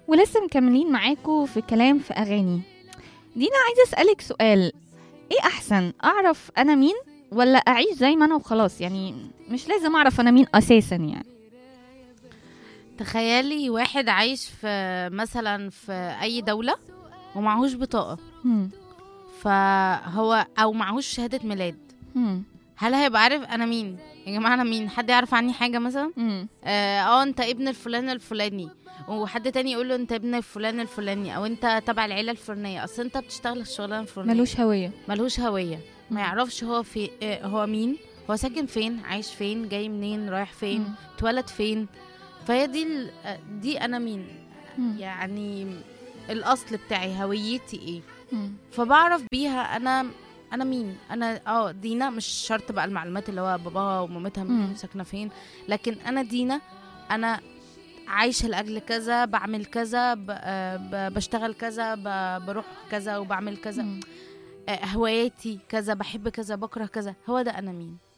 ولسه مكملين معاكم في كلام في أغاني دينا عايزة أسألك سؤال إيه أحسن أعرف أنا مين ولا أعيش زي ما أنا وخلاص يعني مش لازم أعرف أنا مين أساسا يعني تخيلي واحد عايش في مثلا في اي دوله ومعهوش بطاقه مم. فهو او معهوش شهاده ميلاد مم. هل هيبقى عارف انا مين يا جماعه انا مين حد يعرف عني حاجه مثلا مم. اه آه، انت ابن الفلان الفلاني وحد تاني يقول له انت ابن الفلان الفلاني او انت تبع العيله الفلانيه اصل انت بتشتغل الشغلانه الفلانيه ملوش هوية ملهوش هويه مم. ما يعرفش هو في آه، هو مين هو ساكن فين عايش فين جاي منين رايح فين مم. اتولد فين فهي دي ال- آه، دي انا مين مم. يعني الاصل بتاعي هويتي ايه مم. فبعرف بيها انا انا مين انا اه دينا مش شرط بقى المعلومات اللي هو باباها ومامتها مم. مين ساكنه فين لكن انا دينا انا عايشه لاجل كذا بعمل كذا ب- آه، ب- بشتغل كذا ب- بروح كذا وبعمل كذا مم. آه، هواياتي كذا بحب كذا بكره كذا هو ده انا مين